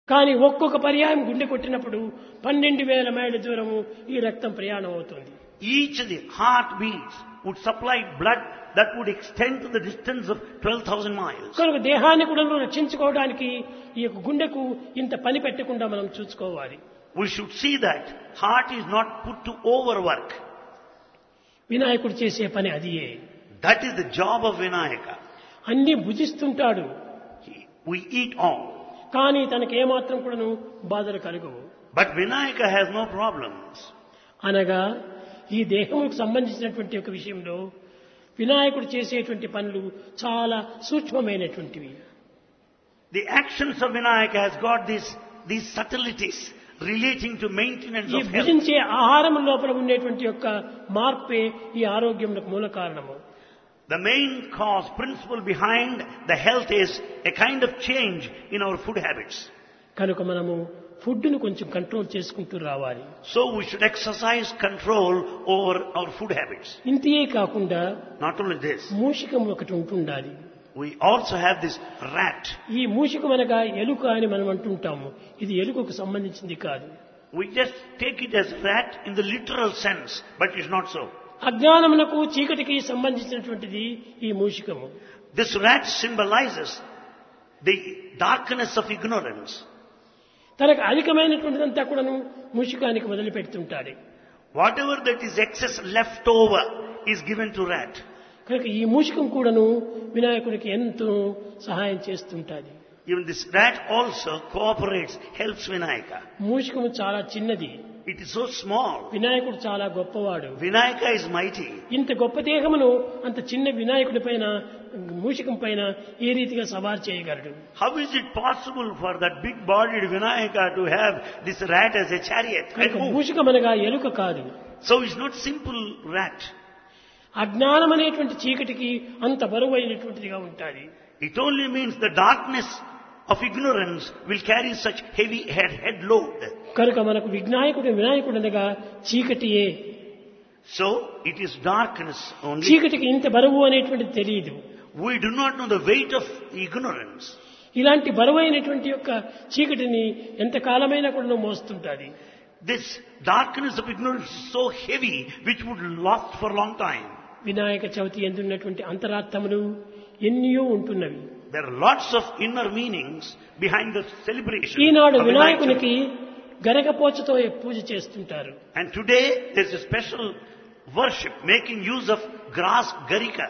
కానీ ఒక్కొక్క పర్యాయం గుండె కొట్టినప్పుడు పన్నెండు వేల మైళ్ళ దూరము ఈ రక్తం ప్రయాణం అవుతుంది Each of the heartbeats would supply blood that would extend to the distance of 12,000 miles. కనుక దేహాన్ని కూడా రక్షించుకోవడానికి ఈ యొక్క గుండెకు ఇంత పని పెట్టకుండా మనం చూసుకోవాలి We should see that heart is not put to overwork. వినాయకుడు చేసే పని అదియే That is the job of Vinayaka. అన్ని భుజిస్తుంటాడు He- We eat all. కానీ తనకి ఏమాత్రం కూడాను బాధలు కలుగవు But Vinayaka has no problems. అనగా ఈ దేహముకు సంబంధించినటువంటి ఒక విషయంలో వినాయకుడు చేసేటువంటి పనులు చాలా సూక్ష్మమైనటువంటివి The actions of Vinayaka has got these, these subtleties relating to maintenance ఈ of health. భుజించే ఆహారం లోపల ఉండేటువంటి యొక్క మార్పే ఈ ఆరోగ్యములకు మూల కారణము The main cause, principle behind the health is a kind of change in our food habits. కనుక మనము ఫుడ్ను కొంచెం కంట్రోల్ చేసుకుంటూ రావాలి So we should exercise control over our food habits. ఇంతే కాకుండా Not only this, మూషికం ఒకటి ఉంటుండాలి we also have this rat. ఈ మూషికం అనగా ఎలుక అని మనం అంటుంటాము ఇది ఎలుకకు సంబంధించింది కాదు We just take it as rat in the literal sense, but it's not so. అజ్ఞానమునకు చీకటికి సంబంధించినటువంటిది ఈ మూషికము This rat symbolizes the darkness of ignorance. తనకు అధికమైనటువంటిదంతా కూడాను మూషికానికి వదిలిపెడుతుంటాడు Whatever that is excess left over is given to rat. కనుక ఈ మూషికం కూడాను వినాయకుడికి ఎంతో సహాయం చేస్తుంటాది Even this rat also cooperates, helps Vinayaka. మూషికము చాలా చిన్నది It is so small. వినాయకుడు చాలా గొప్పవాడు Vinayaka is mighty. ఇంత గొప్ప దేహమును అంత చిన్న వినాయకుడి పైన మూషికం పైన ఏ రీతిగా సవారు చేయగలడు How is it possible for that big bodied Vinayaka to have this rat as a chariot? and కనుక move? మూషికం అనగా ఎలుక కాదు So it's not simple rat. అజ్ఞానం అనేటువంటి చీకటికి అంత బరువైనటువంటిదిగా ఉంటుంది It only means the darkness of ignorance will carry such heavy head, head load. కనుక మనకు విఘ్నాయకుడు వినాయకుడు అనగా చీకటియే So it is darkness only. చీకటికి ఇంత బరువు అనేటువంటిది తెలియదు We do not know the weight of ignorance. ఇలాంటి బరువైనటువంటి యొక్క చీకటిని ఎంత కాలమైనా కూడా మోస్తుంటుంది This darkness of ignorance is so heavy which would last for a long time. Vinayaka Chavithi ఎందున్నటువంటి అంతరార్థములు ఎన్నో ఉంటున్నవి There are lots of inner meanings behind the celebration. Eenadu of Vinayak వినాయకునికి గరగపోచతో పూజ చేస్తుంటారు Chavithi. And today there's a special worship making use of grass garika.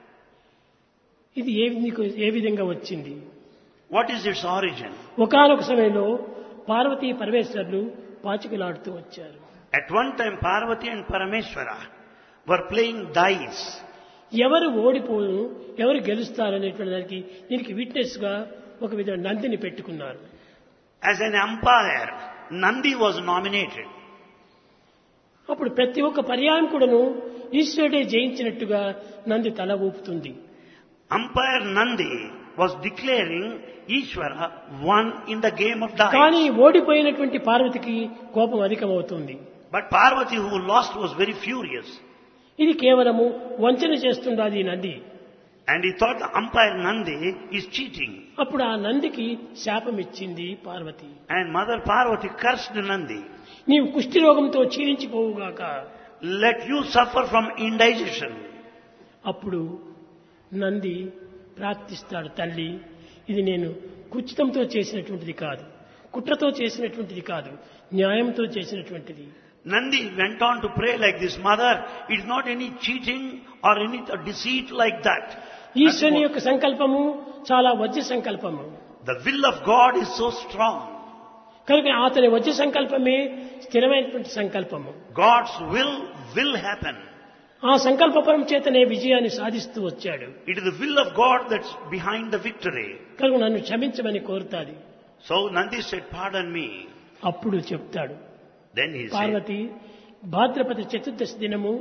ఇది ఏ విధంగా- ఏ విధంగా వచ్చింది What is its origin? ఒకానొక సమయంలో పార్వతీ పరమేశ్వర్లు పాచికలాడుతూ వచ్చారు At one time Parvati and Parameshwara were playing dice. ఎవరు ఓడిపోను ఎవరు గెలుస్తారు అనేటువంటి దానికి దీనికి విట్నెస్ గా ఒక విధ నందిని పెట్టుకున్నారు As an umpire, Nandi was nominated. అప్పుడు ప్రతి ఒక్క పర్యాయం కూడాను ఈశ్వరుడే జయించినట్టుగా నంది తల ఊపుతుంది Umpire Nandi was declaring Ishvara won in the game of dice. కానీ ఓడిపోయినటువంటి పార్వతికి కోపం అధికమవుతుంది But Parvati who lost was very furious. ఇది కేవలము వంచన చేస్తుండాది ఈ Nandi And he thought the umpire Nandi is cheating. అప్పుడు ఆ నందికి శాపం ఇచ్చింది Parvati And Mother Parvati cursed Nandi. నీవు కుష్టి రోగంతో క్షీణించిపోవుగాక Let you suffer from indigestion. అప్పుడు నంది ప్రార్థిస్తాడు తల్లి ఇది నేను కుచితంతో చేసినటువంటిది కాదు కుట్రతో చేసినటువంటిది కాదు న్యాయంతో చేసినటువంటిది Nandi went on to pray like this, Mother, it is not any cheating or any deceit like that. ఈశ్వరుని యొక్క సంకల్పము చాలా వజ్ర సంకల్పము The will of God is so strong. కనుక అతని వజ్ర సంకల్పమే స్థిరమైనటువంటి సంకల్పము God's will will happen. ఆ సంకల్పపరం చేతనే విజయాన్ని సాధిస్తూ వచ్చాడు It is the will of God that's behind the victory. కనుక నన్ను క్షమించమని కోరుతాది So Nandi said, pardon me. అప్పుడు చెప్తాడు Then he said, పార్వతి భాద్రపద చతుర్దశి దినము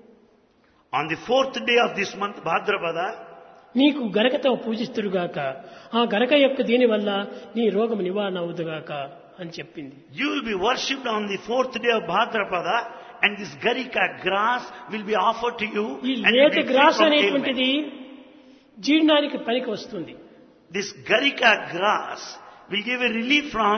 on the fourth day of this month, Bhadrapada, నీకు గరకతో పూజిస్తురుగాక ఆ గరక యొక్క దీని వల్ల నీ రోగం నివారణ అవుదుగాక అని చెప్పింది you will be worshipped on the fourth day of Bhadrapada and this Garika grass will be offered to you ఈ and you will లేత be free గ్రాస్ from ailment. అనేటువంటిది జీర్ణానికి పనికి వస్తుంది This Garika grass will give a relief from